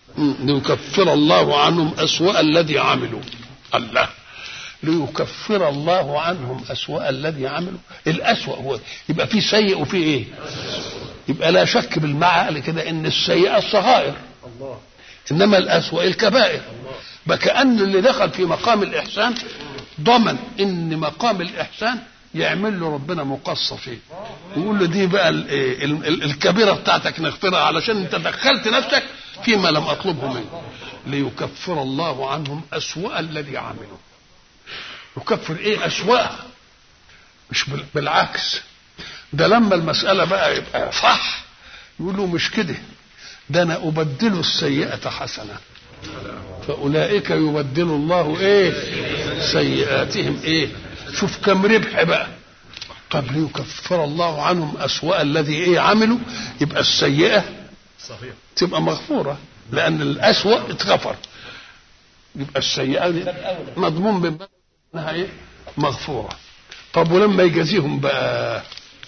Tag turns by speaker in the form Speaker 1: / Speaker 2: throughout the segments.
Speaker 1: ليكفر الله عنهم أسوأ الذي عملوا الله ليكفر الله عنهم أسوأ الذي عملوا الأسوأ هو يبقى في سيء وفي إيه يبقى لا شك بالمعنى كده إن السيئة الصغائر إنما الأسوأ الكبائر بقى كأن اللي دخل في مقام الإحسان ضمن إن مقام الإحسان يعمل له ربنا مقصر فيه يقول له دي بقى ال ال ال الكبيره بتاعتك نغفرها علشان انت دخلت نفسك فيما لم اطلبه منك ليكفر الله عنهم اسوا الذي عملوا يكفر ايه اسوا مش بالعكس ده لما المساله بقى يبقى صح يقولوا مش كده ده انا ابدل السيئه حسنه فاولئك يبدل الله ايه سيئاتهم ايه شوف كم ربح بقى طب ليكفر الله عنهم أسوأ الذي ايه عملوا يبقى السيئة تبقى مغفورة لأن الأسوأ اتغفر يبقى السيئة مضمون من انها ايه مغفورة طب ولما يجازيهم بقى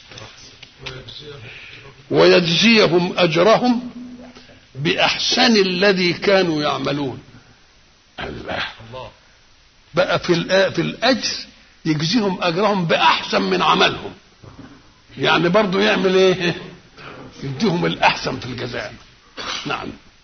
Speaker 1: ويجزيهم أجرهم بأحسن الذي كانوا يعملون الله بقى في في الأجر يجزيهم اجرهم باحسن من عملهم يعني برضه يعمل ايه يديهم الاحسن في الجزاء نعم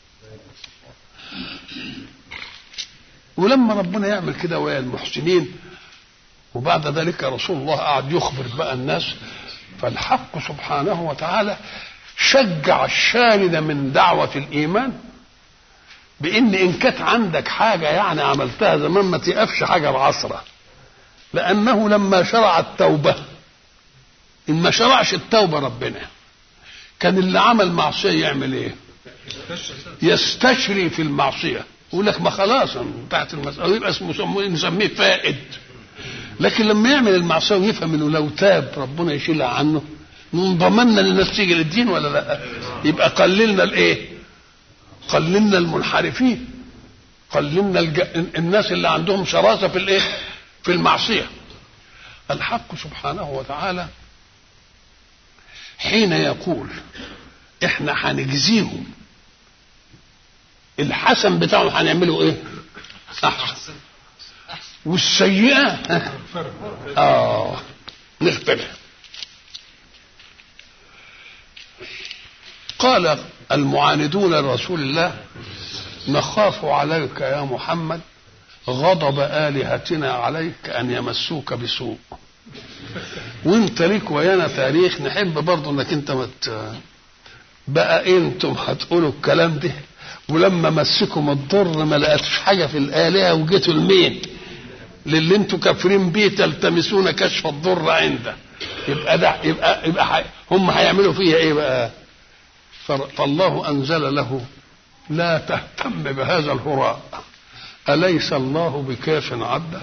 Speaker 1: ولما ربنا يعمل كده ويا المحسنين وبعد ذلك رسول الله قعد يخبر بقى الناس فالحق سبحانه وتعالى شجع الشارد من دعوة الإيمان بإن إن كانت عندك حاجة يعني عملتها زمان ما تقفش حاجة العصرة لأنه لما شرع التوبة إن ما شرعش التوبة ربنا كان اللي عمل معصية يعمل إيه؟ يستشري في المعصية يقول لك ما خلاص بتاعت المسألة يبقى اسمه نسميه فائد لكن لما يعمل المعصية ويفهم إنه لو تاب ربنا يشيلها عنه ضمننا ان الناس تيجي للدين ولا لا؟ يبقى قللنا الايه؟ قللنا المنحرفين قللنا الج... الناس اللي عندهم شراسه في الايه؟ في المعصية الحق سبحانه وتعالى حين يقول احنا هنجزيهم الحسن بتاعهم هنعمله ايه احسن والسيئة اه نغفرها قال المعاندون لرسول الله نخاف عليك يا محمد غضب آلهتنا عليك أن يمسوك بسوء وانت ليك ويانا تاريخ نحب برضه انك انت مت بقى انتم هتقولوا الكلام ده ولما مسكم الضر ما لقيتش حاجه في الالهه وجيتوا لمين؟ للي انتم كافرين بيه تلتمسون كشف الضر عنده يبقى ده يبقى يبقى هم هيعملوا فيها ايه بقى؟ فالله انزل له لا تهتم بهذا الهراء أليس الله بكاف عبده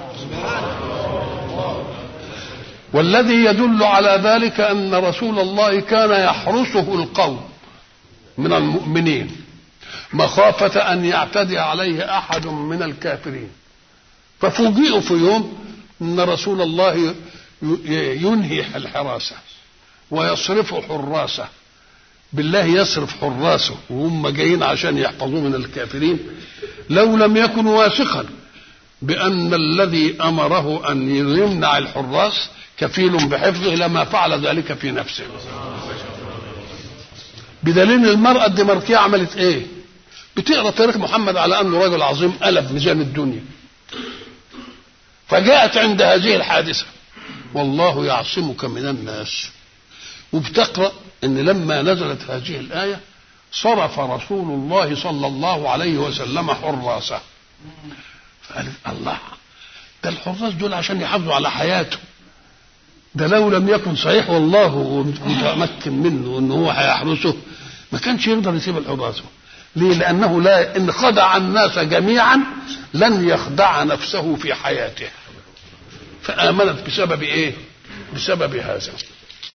Speaker 1: والذي يدل على ذلك أن رسول الله كان يحرسه القوم من المؤمنين مخافة أن يعتدي عليه أحد من الكافرين ففوجئوا في يوم أن رسول الله ينهي الحراسة ويصرف حراسه بالله يصرف حراسه وهم جايين عشان يحفظوه من الكافرين لو لم يكن واثقا بأن الذي أمره أن يمنع الحراس كفيل بحفظه لما فعل ذلك في نفسه بدليل المرأة الدنماركية عملت ايه بتقرا تاريخ محمد على انه رجل عظيم قلب ميزان الدنيا فجاءت عند هذه الحادثة والله يعصمك من الناس وبتقرأ ان لما نزلت هذه الآية صرف رسول الله صلى الله عليه وسلم حراسه فقالت الله ده الحراس دول عشان يحافظوا على حياته ده لو لم يكن صحيح والله متمكن منه ان هو هيحرسه ما كانش يقدر يسيب الحراسه ليه لانه لا ان خدع الناس جميعا لن يخدع نفسه في حياته فامنت بسبب ايه بسبب هذا